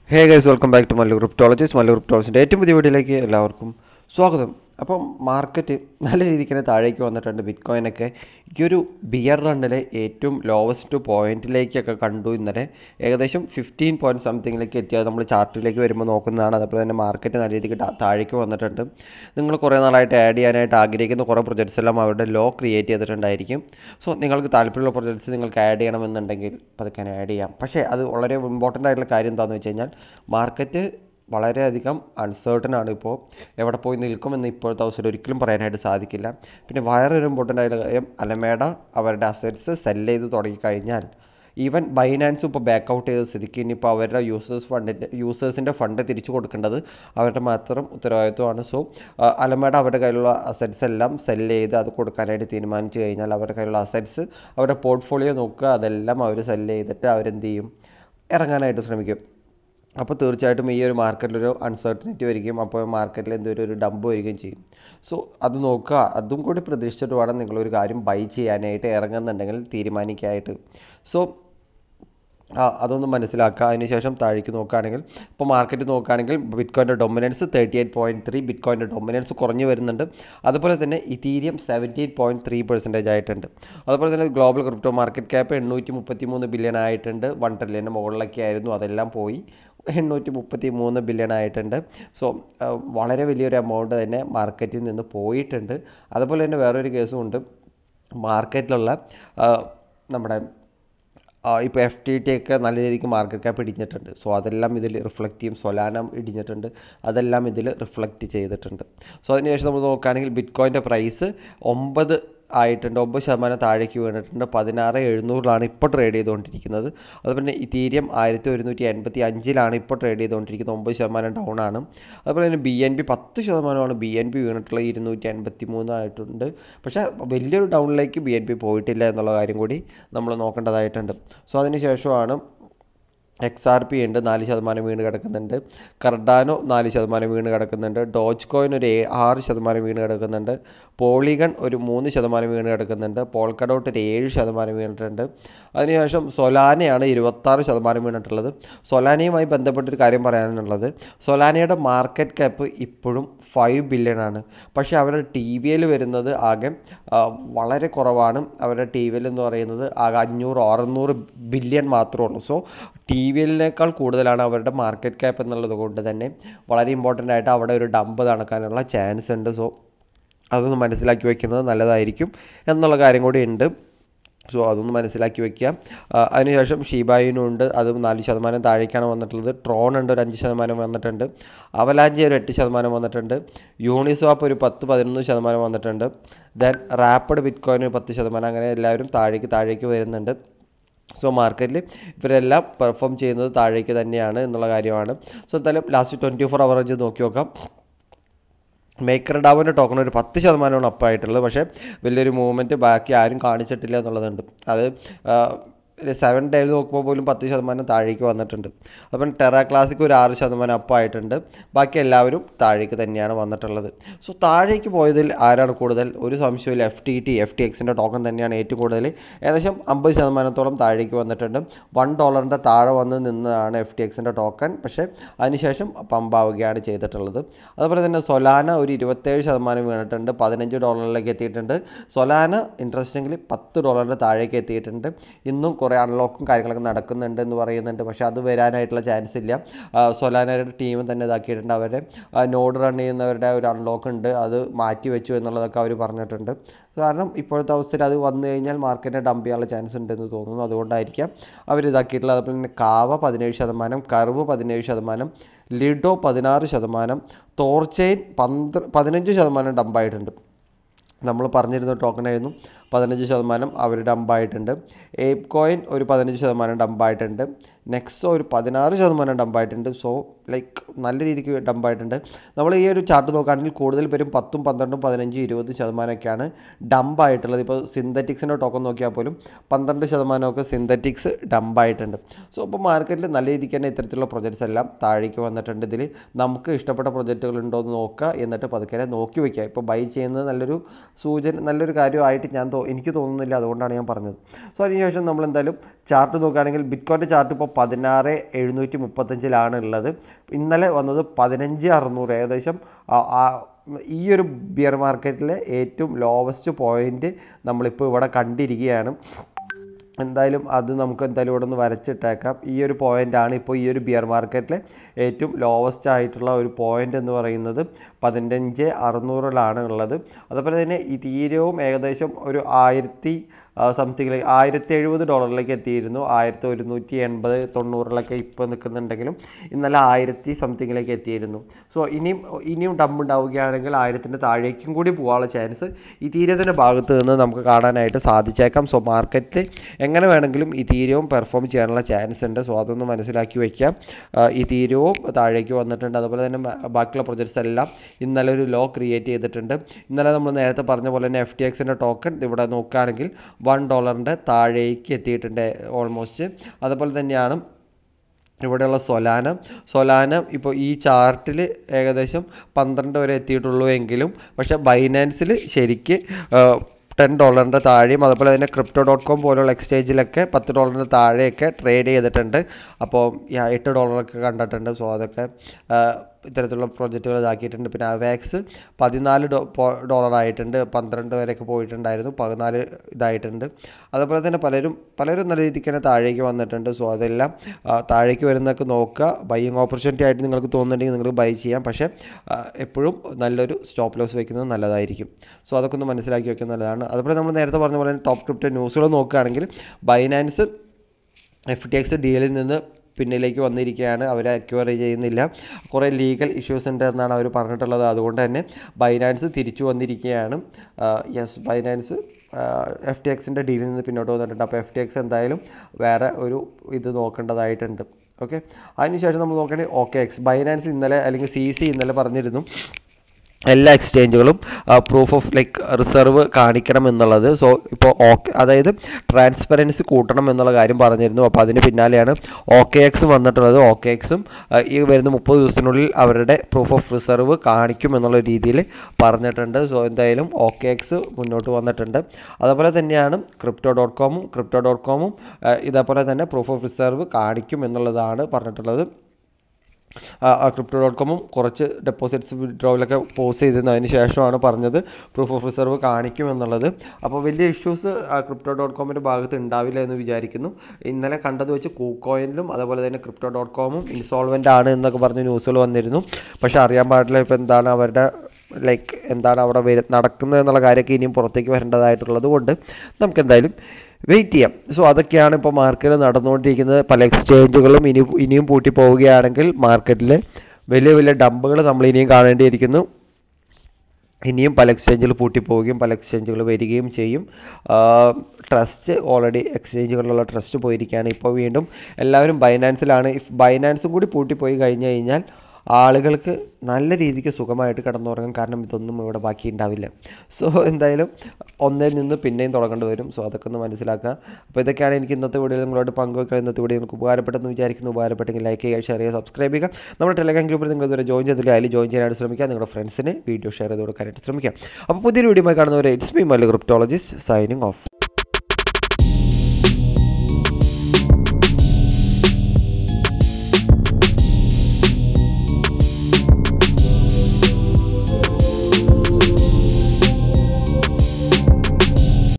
hey guys welcome back to Mallu cryptologist Mallu ക്രിപ്റ്റോളജിൻ്റെ ഏറ്റവും പുതിയ വീഡിയോയിലേക്ക് എല്ലാവർക്കും സ്വാഗതം അപ്പം മാർക്കറ്റ് നല്ല രീതിക്ക് തന്നെ താഴേക്ക് വന്നിട്ടുണ്ട് ബിറ്റ് കോയിനൊക്കെ ഈ ഒരു ബിയർ റണ്ണിലെ ഏറ്റവും ലോവസ്റ്റ് പോയിന്റിലേക്കൊക്കെ കണ്ടു ഇന്നലെ ഏകദേശം ഫിഫ്റ്റീൻ പോയിൻറ്റ് സംതിങ്ങിലേക്ക് എത്തിയത് നമ്മൾ ചാർട്ടിലേക്ക് വരുമ്പോൾ നോക്കുന്നതാണ് അതേപോലെ തന്നെ മാർക്കറ്റ് നല്ല രീതിക്ക് താ- താഴേക്ക് വന്നിട്ടുണ്ട് നിങ്ങൾ കുറേ നാളായിട്ട് ആഡ് ചെയ്യാനായിട്ട് ആഗ്രഹിക്കുന്ന കുറേ പ്രൊജക്ട്സ് എല്ലാം അവരുടെ ലോ ക്രിയേറ്റ് ചെയ്തിട്ടുണ്ടായിരിക്കും സോ നിങ്ങൾക്ക് താല്പര്യമുള്ള പ്രൊജക്ട്സ് നിങ്ങൾക്ക് ആഡ് ചെയ്യണമെന്നുണ്ടെങ്കിൽ പതുക്കെ ആഡ് ചെയ്യാം പക്ഷേ അത് വളരെ ഇമ്പോർട്ടൻ്റ് ആയിട്ടുള്ള കാര്യം എന്താണെന്ന് വെച്ച് കഴിഞ്ഞാൽ മാർക്കറ്റ് വളരെയധികം അൺസേർട്ടൺ ആണ് ഇപ്പോൾ എവിടെ പോയി നിൽക്കുമെന്ന് ഇപ്പോഴത്തെ അവസരം ഒരിക്കലും പറയാനായിട്ട് സാധിക്കില്ല പിന്നെ വേറൊരു ഇമ്പോർട്ടൻ്റ് ആയിട്ടുള്ള കാര്യം അലമേഡ അവരുടെ അസറ്റ്സ് സെല് ചെയ്ത് തുടങ്ങിക്കഴിഞ്ഞാൽ ഈവൻ ബൈനാൻസ് ഇപ്പോൾ ബാക്ക് ഔട്ട് ചെയ്ത സ്ഥിതിക്ക് ഇനിയിപ്പോൾ അവരുടെ യൂസേഴ്സ് ഫണ്ടിൻ്റെ യൂസേഴ്സിൻ്റെ ഫണ്ട് തിരിച്ചു കൊടുക്കേണ്ടത് അവരുടെ മാത്രം ഉത്തരവാദിത്വമാണ് സോ അലമേഡ അവരുടെ കയ്യിലുള്ള അസറ്റ്സ് എല്ലാം സെല് ചെയ്ത് അത് കൊടുക്കാനായിട്ട് തീരുമാനിച്ചു കഴിഞ്ഞാൽ അവരുടെ കയ്യിലുള്ള അസറ്റ്സ് അവരുടെ പോർട്ട്ഫോളിയോ നോക്കുക അതെല്ലാം അവർ സെല് ചെയ്തിട്ട് അവരെന്ത് ചെയ്യും ഇറങ്ങാനായിട്ട് ശ്രമിക്കും അപ്പോൾ തീർച്ചയായിട്ടും ഈ ഒരു മാർക്കറ്റിലൊരു അൺസർട്ടനിറ്റി വരികയും അപ്പോൾ മാർക്കറ്റിൽ എന്തൊരു ഒരു ഡംപ് വരികയും ചെയ്യും സോ അത് നോക്കുക അതും കൂടി പ്രതീക്ഷിച്ചിട്ട് വേണം നിങ്ങളൊരു കാര്യം ബൈ ചെയ്യാനായിട്ട് ഇറങ്ങുന്നുണ്ടെങ്കിൽ തീരുമാനിക്കാനായിട്ട് സോ ആ അതൊന്ന് മനസ്സിലാക്കുക അതിനുശേഷം താഴേക്ക് നോക്കുകയാണെങ്കിൽ ഇപ്പോൾ മാർക്കറ്റ് നോക്കുകയാണെങ്കിൽ ബിറ്റ് കോയിൻ്റെ dominance thirty eight point three ബിറ്റ് കോയിൻ്റെ ഡൊമിനൻസ് കുറഞ്ഞു വരുന്നുണ്ട് അതുപോലെ തന്നെ Ethereum seventy eight point three percentage ആയിട്ടുണ്ട് അതുപോലെ തന്നെ ഗ്ലോബൽ ക്രിപ്റ്റോ മാർക്കറ്റ് ക്യാപ്പ് എണ്ണൂറ്റി മുപ്പത്തി മൂന്ന് ബില്യൺ ആയിട്ടുണ്ട് വൺ ട്രില്യൻ്റെ മുകളിലൊക്കെ ആയിരുന്നു അതെല്ലാം പോയി എണ്ണൂറ്റി മുപ്പത്തി മൂന്ന് ബില്യൺ ആയിട്ടുണ്ട് സോ വളരെ വലിയൊരു എമൗണ്ട് തന്നെ മാർക്കറ്റിൽ നിന്ന് പോയിട്ടുണ്ട് അതുപോലെ തന്നെ വേറൊരു കേസും ഉണ്ട് മാർക്കറ്റിലുള്ള ആ, നമ്മുടെ ഇപ്പോൾ എഫ് ടി ടി ഒക്കെ നല്ല രീതിക്ക് മാർക്കറ്റ് ക്യാപ്പ് ഇടിഞ്ഞിട്ടുണ്ട് സോ അതെല്ലാം ഇതിൽ റിഫ്ലക്റ്റ് ചെയ്യും സൊലാനം ഇടിഞ്ഞിട്ടുണ്ട് അതെല്ലാം ഇതിൽ റിഫ്ലക്റ്റ് ചെയ്തിട്ടുണ്ട് സോ അതിനുശേഷം നമ്മൾ നോക്കുകയാണെങ്കിൽ ബിറ്റ് കോയിൻ്റെ പ്രൈസ് ഒമ്പത് ആയിട്ടുണ്ട് ഒമ്പത് ശതമാനം താഴേക്ക് വീണിട്ടുണ്ട് പതിനാറ് എഴുന്നൂറിലാണ് ഇപ്പോൾ ട്രേഡ് ചെയ്തുകൊണ്ടിരിക്കുന്നത് അതുപോലെ ഇതീരിയം ആയിരത്തി ഒരുന്നൂറ്റി എൺപത്തി അഞ്ചിലാണ് ഇപ്പോൾ ട്രേഡ് ചെയ്തുകൊണ്ടിരിക്കുന്നത് ഒമ്പത് ശതമാനം ഡൗൺ ആണ് അതുപോലെ തന്നെ ബി എൻ പി പത്ത് ശതമാനമാണ് ബി എൻ പി വീണിട്ടുള്ള ഇരുന്നൂറ്റി എൺപത്തി മൂന്ന് ആയിട്ടുണ്ട് പക്ഷേ വലിയൊരു ഡൗണിലേക്ക് ബി എൻ പി പോയിട്ടില്ല എന്നുള്ള കാര്യം കൂടി നമ്മൾ നോക്കേണ്ടതായിട്ടുണ്ട് സോ അതിന് ശേഷമാണ് എക്സ് ആർ പി ഉണ്ട് നാല് ശതമാനം വീണ് കിടക്കുന്നുണ്ട് കർഡാനോ നാല് ശതമാനം വീണ് കിടക്കുന്നുണ്ട് ഡോജ് കോയിൻ ഒരു ഏ- ആറ് ശതമാനം വീണ് കിടക്കുന്നുണ്ട് പോളിഗൺ ഒരു മൂന്ന് ശതമാനം വീണ് കിടക്കുന്നുണ്ട് പോൾക്കഡോട്ട് ഒരു ഏഴ് ശതമാനം വീണിട്ടുണ്ട് അതിനുശേഷം സൊലാനയാണ് ഇരുപത്താറ് ശതമാനം വീണിട്ടുള്ളത് സൊലാനയുമായി ബന്ധപ്പെട്ടൊരു കാര്യം പറയാനുള്ളത് സൊലാനയുടെ മാർക്കറ്റ് ക്യാപ്പ് ഇപ്പോഴും ഫൈവ് ബില്യൺ ആണ് പക്ഷേ അവരുടെ ടി വിയിൽ വരുന്നത് ആകെ ആ, വളരെ കുറവാണ് അവരുടെ ടി വിയിൽ എന്ന് പറയുന്നത് ആകെ അഞ്ഞൂറ് അറുന്നൂറ് ബില്യൺ മാത്രമേ ഉള്ളൂ സോ ടി വിയിലേക്കാൾ കൂടുതലാണ് അവരുടെ മാർക്കറ്റ് ക്യാപ്പ് എന്നുള്ളത് കൊണ്ട് തന്നെ വളരെ ഇമ്പോർട്ടൻ്റ് ആയിട്ട് അവിടെ ഒരു ഡംപ് നടക്കാനുള്ള ചാൻസ് ഉണ്ട് സോ അതൊന്ന് മനസ്സിലാക്കി വെക്കുന്നത് നല്ലതായിരിക്കും എന്നുള്ള കാര്യം കൂടി ഉണ്ട് സോ അതൊന്ന് മനസ്സിലാക്കി വെക്കുക ആ, അതിനുശേഷം ഷീബായിനും ഉണ്ട് അതും നാല് ശതമാനം താഴേക്കാണ് വന്നിട്ടുള്ളത് ട്രോൺ ഉണ്ട് ഒരു അഞ്ച് ശതമാനം വന്നിട്ടുണ്ട് അവലാഞ്ചി ഒരു എട്ട് ശതമാനം വന്നിട്ടുണ്ട് യൂണിസ്വാപ്പ് ഒരു പത്ത് പതിനൊന്ന് ശതമാനം വന്നിട്ടുണ്ട് ദെൻ റാപ്പിഡ് ബിറ്റ് കോയിൻ ഒരു പത്ത് ശതമാനം അങ്ങനെ എല്ലാവരും താഴേക്ക് താഴേക്ക് വരുന്നുണ്ട് സോ മാർക്കറ്റിൽ ഇവരെല്ലാം പെർഫോം ചെയ്യുന്നത് താഴേക്ക് തന്നെയാണ് എന്നുള്ള കാര്യമാണ് സോ എന്തായാലും ലാസ്റ്റ് ട്വൻറ്റി ഫോർ അവറേജ് നോക്കി നോക്കാം മേക്കർ ഡാവിൻ്റെ ടോക്കൺ ഒരു പത്ത് ശതമാനമാണ് അപ്പായിട്ടുള്ളത് പക്ഷേ വലിയൊരു മൂവ്മെൻറ്റ് ബാക്കി ആരും കാണിച്ചിട്ടില്ല എന്നുള്ളതുണ്ട് അത് ആ, ഒരു സെവൻ ഡേയിൽ നോക്കുമ്പോൾ പോലും പത്ത് ശതമാനം താഴേക്ക് വന്നിട്ടുണ്ട് അപ്പം ടെറ ക്ലാസിക് ഒരു ആറ് ശതമാനം അപ്പായിട്ടുണ്ട് ബാക്കി എല്ലാവരും താഴേക്ക് തന്നെയാണ് വന്നിട്ടുള്ളത് സോ താഴേക്ക് പോയതിൽ ആരാണ് കൂടുതൽ ഒരു സംശയമില്ല F T T F T എക്സിൻ്റെ ടോക്കൺ തന്നെയാണ് ഏറ്റവും കൂടുതൽ ഏകദേശം അമ്പത് ശതമാനത്തോളം താഴേക്ക് വന്നിട്ടുണ്ട് വൺ ഡോളറിൻ്റെ താഴെ വന്ന് നിന്നതാണ് എഫ് ടി എക്സിൻ്റെ ടോക്കൺ പക്ഷേ അതിനുശേഷം പമ്പാവുകയാണ് ചെയ്തിട്ടുള്ളത് അതുപോലെ തന്നെ സൊലാന ഒരു ഇരുപത്തേഴ് ശതമാനം വീണിട്ടുണ്ട് പതിനഞ്ച് ഡോളറിലേക്ക് എത്തിയിട്ടുണ്ട് സൊലാന ഇൻട്രസ്റ്റിംഗിൽ പത്ത് ഡോളറിൻ്റെ താഴേക്ക് എത്തിയിട്ടുണ്ട് ഇന്നും കുറേ അൺലോക്കും കാര്യങ്ങളൊക്കെ നടക്കുന്നുണ്ട് എന്ന് പറയുന്നുണ്ട് പക്ഷേ അത് വരാനായിട്ടുള്ള ചാൻസ് ഇല്ല ആ, സൊലാനയുടെ ടീം തന്നെ ഇതാക്കിയിട്ടുണ്ട് അവരുടെ നോഡ് റൺ ചെയ്യുന്നവരുടെ ഒരു അൺലോക്ക് ഉണ്ട് അത് മാറ്റി വെച്ചു എന്നുള്ളതൊക്കെ അവർ പറഞ്ഞിട്ടുണ്ട് കാരണം ഇപ്പോഴത്തെ അവസ്ഥയിൽ അത് വന്നു കഴിഞ്ഞാൽ മാർക്കറ്റിനെ ഡംപ് ചെയ്യാനുള്ള ചാൻസ് ഉണ്ടെന്ന് തോന്നുന്നു അതുകൊണ്ടായിരിക്കാം അവർ ഇതാക്കിയിട്ടുള്ളത് അതുപോലെ തന്നെ കാവ പതിനേഴ് ശതമാനം കർവ് പതിനേഴ് ശതമാനം ലിഡോ പതിനാറ് ശതമാനം തോർച്ചെയിൻ പന്ത്ര പതിനഞ്ച് ശതമാനം ഡംപായിട്ടുണ്ട് നമ്മൾ പറഞ്ഞിരുന്ന ടോക്കൺ ആയിരുന്നു പതിനഞ്ച് ശതമാനം അവർ ഡംപായിട്ടുണ്ട് ഏപ്പ് കോയിൻ ഒരു പതിനഞ്ച് ശതമാനം ഡംപായിട്ടുണ്ട് നെക്സോ ഒരു പതിനാറ് ശതമാനം ഡംപായിട്ടുണ്ട് സോ ലൈക്ക് നല്ല രീതിക്ക് ഡംപായിട്ടുണ്ട് നമ്മൾ ഈ ഒരു ചാർട്ട് നോക്കുകയാണെങ്കിൽ കൂടുതൽ പേരും പത്തും പന്ത്രണ്ടും പതിനഞ്ചും ഇരുപത് ശതമാനമൊക്കെയാണ് ഡംപായിട്ടുള്ളത് ഇപ്പോൾ സിന്തറ്റിക്സിൻ്റെ ടോക്കൺ നോക്കിയാൽ പോലും പന്ത്രണ്ട് ശതമാനമൊക്കെ സിന്തറ്റിക്സ് ഡംപായിട്ടുണ്ട് സോ ഇപ്പോൾ മാർക്കറ്റിൽ നല്ല രീതിക്ക് തന്നെ ഇത്തരത്തിലുള്ള പ്രൊജക്ട്സ് എല്ലാം താഴേക്ക് വന്നിട്ടുണ്ട് ഇതിൽ നമുക്ക് ഇഷ്ടപ്പെട്ട പ്രൊജക്റ്റുകൾ ഉണ്ടോ എന്ന് നോക്കുക എന്നിട്ട് പതുക്കെ നോക്കി വയ്ക്കുക ഇപ്പോൾ ബൈ ചെയ്യുന്നത് നല്ലൊരു സൂചന നല്ലൊരു കാര്യമായിട്ട് ഞാൻ എനിക്ക് തോന്നുന്നില്ല അതുകൊണ്ടാണ് ഞാൻ പറഞ്ഞത് സോ അതിനുശേഷം നമ്മൾ എന്തായാലും ചാർട്ട് നോക്കുകയാണെങ്കിൽ ബിറ്റ്കോയിൻ്റെ ചാർട്ട് ഇപ്പോൾ പതിനാറ് എഴുന്നൂറ്റി മുപ്പത്തഞ്ചിലാണ് ഉള്ളത് ഇന്നലെ വന്നത് പതിനഞ്ച് അറുന്നൂറ് ഏകദേശം ആ- ആ ഈ ഒരു ബിയർ മാർക്കറ്റിലെ ഏറ്റവും ലോവസ്റ്റ് പോയിന്റ് നമ്മളിപ്പോൾ ഇവിടെ കണ്ടിരിക്കുകയാണ് എന്തായാലും അത് നമുക്ക് എന്തായാലും ഇവിടെ ഒന്ന് വരച്ചിട്ടേക്കാം ഈ ഒരു പോയിൻ്റാണ് ഇപ്പോൾ ഈ ഒരു ബിയർ മാർക്കറ്റിലെ ഏറ്റവും ലോവസ്റ്റ് ആയിട്ടുള്ള ഒരു പോയിന്റ് എന്ന് പറയുന്നത് പതിനഞ്ച് അറുന്നൂറിലാണ് ഉള്ളത് അതുപോലെ തന്നെ ഈ തീരവും ഏകദേശം ഒരു ആയിരത്തി സംതിങ്ങിലേക്ക് ആയിരത്തി എഴുപത് ഡോളറിലേക്ക് എത്തിയിരുന്നു ആയിരത്തി ഒരുന്നൂറ്റി എൺപത് തൊണ്ണൂറിലൊക്കെ ഇപ്പോൾ നിൽക്കുന്നുണ്ടെങ്കിലും ഇന്നലെ ആയിരത്തി സംതിങ്ങിലേക്ക് എത്തിയിരുന്നു സോ ഇനിയും ഇനിയും ഡംപ് ഉണ്ടാവുകയാണെങ്കിൽ ആയിരത്തിൻ്റെ താഴേക്കും കൂടി പോകാനുള്ള ചാൻസ് ഈ തീരത്തിൻ്റെ ഭാഗത്ത് നിന്ന് നമുക്ക് കാണാനായിട്ട് സാധിച്ചേക്കാം സോ മാർക്കറ്റിൽ എങ്ങനെ വേണമെങ്കിലും ഈ തീരവും പെർഫോം ചെയ്യാനുള്ള ചാൻസ് ഉണ്ട് സോ അതൊന്ന് മനസ്സിലാക്കി വയ്ക്കാം ആ, ഈ തീരവും താഴേക്ക് വന്നിട്ടുണ്ട് അതുപോലെ തന്നെ മ- ബാക്കിയുള്ള പ്രൊജക്ട്സ് എല്ലാം ഇന്നലെ ഒരു ലോ ക്രിയേറ്റ് ചെയ്തിട്ടുണ്ട് ഇന്നലെ നമ്മൾ നേരത്തെ പറഞ്ഞ പോലെ തന്നെ എഫ് ടി എക്സിൻ്റെ ടോക്കൺ ഇവിടെ നോക്കുകയാണെങ്കിൽ വൺ ഡോളറിൻ്റെ താഴേക്ക് എത്തിയിട്ടുണ്ട് ഓൾമോസ്റ്റ് അതുപോലെ തന്നെയാണ് ഇവിടെയുള്ള സൊലാന സൊലാന ഇപ്പോൾ ഈ ചാർട്ടിൽ ഏകദേശം പന്ത്രണ്ട് വരെ എത്തിയിട്ടുള്ളൂ എങ്കിലും പക്ഷേ ബൈനാൻസിൽ ശരിക്ക് ടെൻ ഡോളറിൻ്റെ താഴെയും അതുപോലെ തന്നെ ക്രിപ്റ്റോ ഡോട്ട് കോം പോലുള്ള എക്സ്ചേഞ്ചിലൊക്കെ പത്ത് ഡോളറിൻ്റെ താഴെയൊക്കെ ട്രേഡ് ചെയ്തിട്ടുണ്ട് അപ്പോൾ ഈ എട്ട് ഡോളറൊക്കെ കണ്ടിട്ടുണ്ട് സോ അതൊക്കെ ആ, ഇത്തരത്തിലുള്ള പ്രോജക്റ്റുകൾ ഇതാക്കിയിട്ടുണ്ട് പിന്നെ അവാക്സ് പതിനാല് ഡോ ഡോളർ ആയിട്ടുണ്ട് പന്ത്രണ്ട് വരെയൊക്കെ പോയിട്ടുണ്ടായിരുന്നു പതിനാല് ഇതായിട്ടുണ്ട് അതുപോലെ തന്നെ പലരും പലരും നല്ല രീതിക്ക് തന്നെ താഴേക്ക് വന്നിട്ടുണ്ട് സോ അതെല്ലാം ആ, താഴേക്ക് വരുന്നതൊക്കെ നോക്കുക ബൈയിങ് ഓപ്പർച്യൂണിറ്റി ആയിട്ട് നിങ്ങൾക്ക് തോന്നുന്നുണ്ടെങ്കിൽ നിങ്ങൾക്ക് ബൈ ചെയ്യാം പക്ഷേ ആ, എപ്പോഴും നല്ലൊരു സ്റ്റോപ്പ് ലോസ് വയ്ക്കുന്നത് നല്ലതായിരിക്കും സോ അതൊക്കെ ഒന്ന് മനസ്സിലാക്കി വെക്കുന്നത് നല്ലതാണ് അതുപോലെ നമ്മൾ നേരത്തെ പറഞ്ഞ പോലെ ടോപ്പ് ക്രിപ്റ്റോ ന്യൂസുകൾ നോക്കുകയാണെങ്കിൽ ബൈനാൻസ് എഫ് ടി എക്സ് ഡീലിൽ നിന്ന് പിന്നിലേക്ക് വന്നിരിക്കുകയാണ് അവർ അക്വയർ ചെയ്യുന്നില്ല കുറേ ലീഗൽ ഇഷ്യൂസ് ഉണ്ട് എന്നാണ് അവർ പറഞ്ഞിട്ടുള്ളത് അതുകൊണ്ട് തന്നെ ബൈനാൻസ് തിരിച്ചു വന്നിരിക്കുകയാണ് യെസ് ബൈനാൻസ് എഫ് ടി എക്സിൻ്റെ ഡീലിൽ നിന്ന് പിന്നോട്ട് വന്നിട്ടുണ്ട് അപ്പോൾ എഫ് ടി എക്സ് എന്തായാലും വേറെ ഒരു ഇത് നോക്കേണ്ടതായിട്ടുണ്ട് ഓക്കെ അതിനുശേഷം നമ്മൾ നോക്കുകയാണെങ്കിൽ ഓക്കെ എക്സ് ബൈനാൻസ് ഇന്നലെ അല്ലെങ്കിൽ സി സി ഇന്നലെ പറഞ്ഞിരുന്നു എല്ലാ എക്സ്ചേഞ്ചുകളും പ്രൂഫ് ഓഫ് ലൈക്ക് റിസർവ് കാണിക്കണം എന്നുള്ളത് സോ ഇപ്പോൾ ഓക്കെ അതായത് ട്രാൻസ്പെറൻസി കൂട്ടണം എന്നുള്ള കാര്യം പറഞ്ഞിരുന്നു അപ്പോൾ അതിന് പിന്നാലെയാണ് ഓക്കെ എക്സ് വന്നിട്ടുള്ളത് ഓക്കെ എക്സും ഈ വരുന്ന മുപ്പത് ദിവസത്തിനുള്ളിൽ അവരുടെ പ്രൂഫ് ഓഫ് റിസർവ് കാണിക്കും എന്നുള്ള രീതിയിൽ പറഞ്ഞിട്ടുണ്ട് സോ എന്തായാലും ഓക്കെ എക്സ് മുന്നോട്ട് വന്നിട്ടുണ്ട് അതുപോലെ തന്നെയാണ് ക്രിപ്റ്റോ ഡോട്ട് കോമും ക്രിപ്റ്റോ ഡോട്ട് കോമും ഇതേപോലെ തന്നെ പ്രൂഫ് ഓഫ് റിസർവ് കാണിക്കും എന്നുള്ളതാണ് പറഞ്ഞിട്ടുള്ളത് ക്രിപ്റ്റോ ഡോട്ട് കോമും കുറച്ച് ഡെപ്പോസിറ്റ്സ് വിഡ്രോയിലൊക്കെ പോസ് ചെയ്തിരുന്നു അതിന് ശേഷമാണ് പറഞ്ഞത് പ്രൂഫ് ഓഫ് റിസർവ് കാണിക്കും എന്നുള്ളത് അപ്പോൾ വലിയ ഇഷ്യൂസ് ക്രിപ്റ്റോ ഡോട്ട് കോമിൻ്റെ ഭാഗത്ത് ഉണ്ടാവില്ല എന്ന് വിചാരിക്കുന്നു ഇന്നലെ കണ്ടത് വെച്ച് കൂക്കോയിനിലും അതുപോലെ തന്നെ ക്രിപ്റ്റോ ഡോട്ട് കോമും ഇൻസോൾവൻ്റ് ആണ് എന്നൊക്കെ പറഞ്ഞ് ന്യൂസുകൾ വന്നിരുന്നു പക്ഷേ അറിയാൻ പാടില്ല ഇപ്പോൾ എന്താണ് അവരുടെ ലൈക്ക് എന്താണ് അവിടെ വരു നടക്കുന്നത് എന്നുള്ള കാര്യമൊക്കെ ഇനിയും പുറത്തേക്ക് വരേണ്ടതായിട്ടുള്ളത് കൊണ്ട് നമുക്ക് എന്തായാലും വെയിറ്റ് ചെയ്യാം സോ അതൊക്കെയാണ് ഇപ്പോൾ മാർക്കറ്റിൽ നടന്നുകൊണ്ടിരിക്കുന്നത് പല എക്സ്ചേഞ്ചുകളും ഇനി ഇനിയും പൂട്ടി പോവുകയാണെങ്കിൽ മാർക്കറ്റിൽ വലിയ വലിയ ഡമ്പുകൾ നമ്മൾ ഇനിയും കാണേണ്ടിയിരിക്കുന്നു ഇനിയും പല എക്സ്ചേഞ്ചുകൾ പൂട്ടിപ്പോവുകയും പല എക്സ്ചേഞ്ചുകൾ വരികയും ചെയ്യും ട്രസ്റ്റ് ഓൾറെഡി എക്സ്ചേഞ്ചുകളിലുള്ള ട്രസ്റ്റ് പോയിരിക്കുകയാണ് ഇപ്പോൾ വീണ്ടും എല്ലാവരും ബൈനാൻസിലാണ് ഇഫ് ബൈനാൻസും കൂടി പൂട്ടിപ്പോയി കഴിഞ്ഞ് കഴിഞ്ഞാൽ ആളുകൾക്ക് നല്ല രീതിക്ക് സുഖമായിട്ട് കിടന്നുറങ്ങും കാരണം ഇതൊന്നും ഇവിടെ ബാക്കി ഉണ്ടാവില്ല സോ എന്തായാലും ഒന്നിൽ നിന്ന് പിന്നെയും തുടങ്ങേണ്ടി വരും സോ അതൊക്കെ ഒന്ന് മനസ്സിലാക്കുക അപ്പോൾ ഇതൊക്കെയാണ് എനിക്ക് ഇന്നത്തെ വീഡിയോയിൽ നിങ്ങളോട് പങ്കുവെക്കുക ഇന്നത്തെ വീഡിയോ നിങ്ങൾക്ക് ഉപകാരപ്പെട്ടെന്ന് വിചാരിക്കുന്നു ഉപകാരപ്പെട്ടെങ്കിൽ ലൈക്ക് ചെയ്യുക ഷെയർ ചെയ്യുക സബ്സ്ക്രൈബ് ചെയ്യുക നമ്മുടെ ടെലഗ്രാം ഗ്രൂപ്പിൽ നിങ്ങൾ ഇതുവരെ ജോയിൻ ചെയ്തില്ല അതിൽ ജോയിൻ ചെയ്യാനായിട്ട് ശ്രമിക്കുക നിങ്ങളുടെ ഫ്രണ്ട്സിന് വീഡിയോ ഷെയർ ചെയ്ത് കൊടുക്കാനായിട്ട് ശ്രമിക്കുക അപ്പോൾ പുതിയൊരു വീഡിയോ കാണുന്നവരെ it's me Mallu cryptologist signing of